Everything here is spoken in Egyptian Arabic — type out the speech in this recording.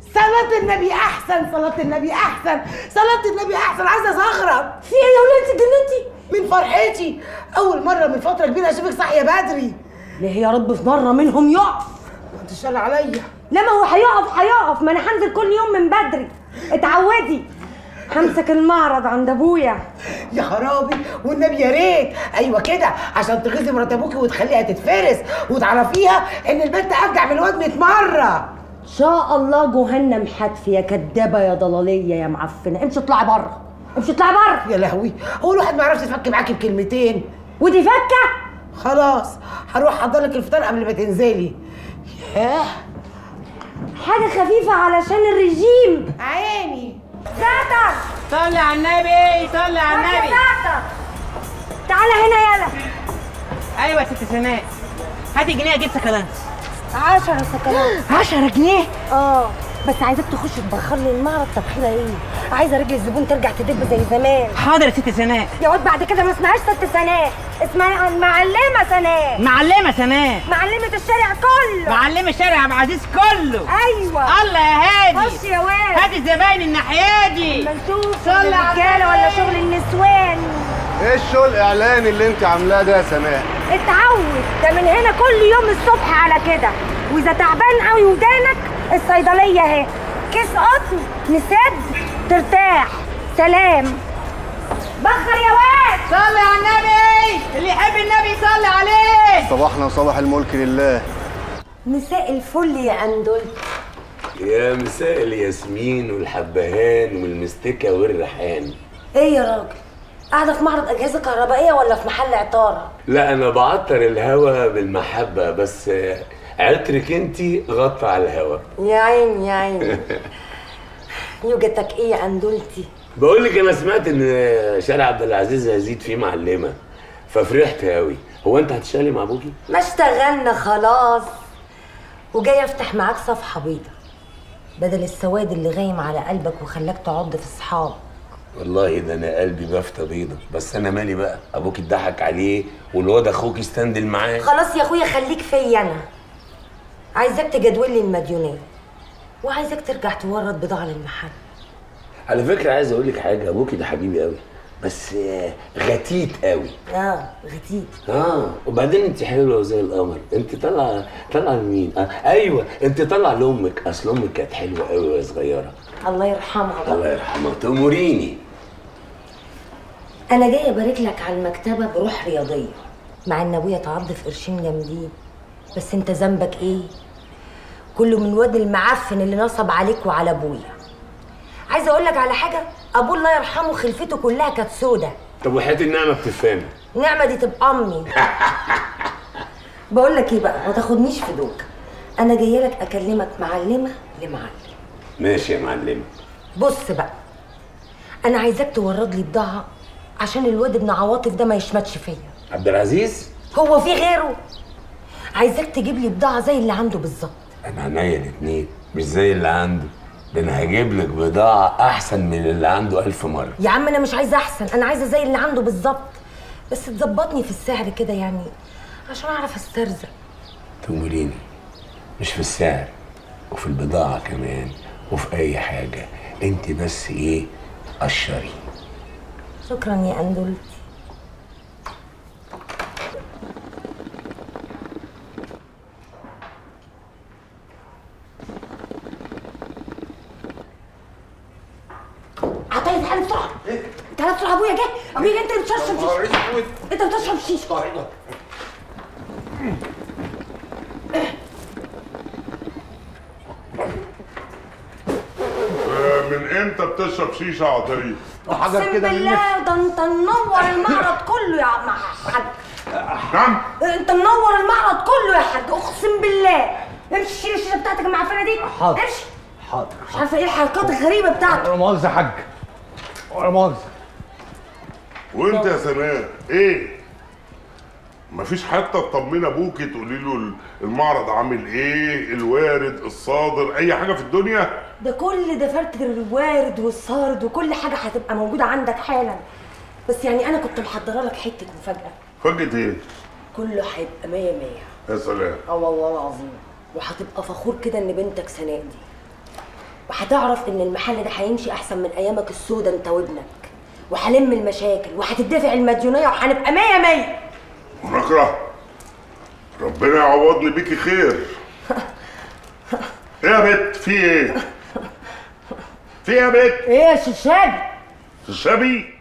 صلاة النبي أحسن صلاة النبي أحسن صلاة النبي أحسن عايزة زغرط في ايه يا ولاد جننتي من فرحتي أول مرة من فترة كبيرة أشوفك صاحية بدري ليه يا رب في مره منهم يقف ما انت شال عليا لا ما هو هيقف هيقف ما انا هنزل كل يوم من بدري اتعودي همسك المعرض عند ابويا يا خرابي والنبي يا ريت ايوه كده عشان تغيظي مرات ابوكي وتخليها تتفرس وتعرفيها ان البنت ارجع من الواد 100 مره ان شاء الله جهنم حتفي يا كدابه يا ضلاليه يا معفنه امشي اطلعي بره امشي اطلعي بره يا لهوي هو الواحد ما يعرفش يفك معاكي بكلمتين ودي فكه خلاص هروح احضر لك الفطار قبل ما تنزلي ياه حاجه خفيفه علشان الرجيم عيني زعتر صلي على النبي صلي على النبي زعتر تعالى هنا يلا ايوه يا ست سناء هاتي جنيه اجيب سكالانس عشرة سكنات عشرة جنيه اه بس عايزاك تخش تبخر لي المعرض تبخيره ايه عايزه رجل الزبون ترجع تدب زي زمان حاضر يا ست سناء يا واد بعد كده ما اسمهاش ست سناء اسمها المعلمه سناء معلمة سناء معلمه الشارع كله معلمة شارع عبد العزيز كله ايوه الله يا هادي خش يا واد هات الزباين الناحية دي ما نشوف صلي على الرجاله ولا شغل النسوان ايه الشو الاعلاني اللي انت عاملاه ده يا سماح اتعود ده من هنا كل يوم الصبح على كده واذا تعبان قوي ودانك الصيدليه اهي كيس قطن نسد ترتاح سلام بخر يا واد صلي على النبي اللي يحب النبي يصلي عليه صباحنا وصباح الملك لله مساء الفل يا اندول يا مساء الياسمين والحبهان والمستكة والريحان ايه يا راجل قاعده في معرض اجهزه كهربائيه ولا في محل عطاره لا انا بعطر الهوا بالمحبة بس آه، عطرك انتي غطى على الهوا يا عيني يا عيني يوجتك ايه يا اندولتي بقول لك انا سمعت ان شارع عبد العزيز هيزيد فيه معلمة ففرحت قوي هو انت هتشتغلي مع ابوكي ما اشتغلنا خلاص وجاي افتح معاك صفحه بيضة بدل السواد اللي غايم على قلبك وخلاك تعض في الصحاب والله ده انا قلبي بافتة بيضة بس انا مالي بقى ابوك اتضحك عليه والواد اخوك استندل معاه خلاص يا اخويا خليك فيا انا عايزاك تجدول لي المديونات وعايزاك ترجع تورد بضاعه للمحل على فكرة عايز اقول لك حاجة ابوكي ده حبيبي قوي بس آه، غتيت قوي اه غتيت اه وبعدين انت حلوه زي القمر انت طالعه طالعه لمين اه ايوه انت طالعه لامك اصل امك كانت حلوه قوي وهي صغيره الله يرحمها بقى الله يرحمها تأمريني انا جايه ابارك لك على المكتبه بروح رياضيه مع ان ابويا اتعض في قرشين جامدين بس انت ذنبك ايه كله من واد المعفن اللي نصب عليك وعلى ابويا عايزه اقول لك على حاجه ابوه الله يرحمه خلفته كلها كانت سودة طب وحياة النعمه بتفهمي النعمه دي تبقى امي بقول لك ايه بقى ما تاخدنيش في دوك انا جايه لك اكلمك معلمه لمعلم ماشي يا معلمه بص بقى انا عايزاك تورد لي بضاعه عشان الواد ابن عواطف ده ما يشمتش فيا عبد العزيز هو في غيره عايزاك تجيب لي بضاعه زي اللي عنده بالظبط انا عينيا الاتنين مش زي اللي عنده ده انا هجيب لك بضاعه احسن من اللي عنده الف مره يا عم انا مش عايزه احسن انا عايزه زي اللي عنده بالظبط بس تظبطني في السعر كده يعني عشان اعرف استرزق تأمريني مش في السعر وفي البضاعه كمان وفي اي حاجه انت بس ايه قشري شكرا يا اندولتي عطيه تعالى بسرعه تعالى بسرعه ابويا جه ابويا انت اللي بتشرب شيشه انت بتشرب شيشه من امتى بتشرب شيشه عطيه؟ اقسم بالله ده انت منور المعرض كله يا عم حاج نعم انت منور المعرض كله يا حاج اقسم بالله امشي شيل الشيشه بتاعتك المعفنه دي حاضر. امشي حاضر مش عارفه ايه الحركات الغريبه بتاعته ولا مؤاخذة يا حاج ولا مؤاخذة وانت يا سناء ايه؟ مفيش حتى تطمن ابوكي تقولي له المعرض عامل ايه؟ الوارد الصادر اي حاجه في الدنيا؟ ده كل ده فرد الوارد والصارد وكل حاجه هتبقى موجوده عندك حالا بس يعني انا كنت محضره لك حته مفاجاه فجأة ايه؟ كله هيبقى مية مية يا سلام اه والله العظيم وهتبقى فخور كده ان بنتك سناء دي وهتعرف ان المحل ده هيمشي احسن من ايامك السودة انت وابنك وهلم المشاكل وهتدفع المديونيه وهنبقى مية مية ونكره ربنا يعوضني بيكي خير ايه يا بت في ايه في ايه يا بت ايه يا ششابي الشبي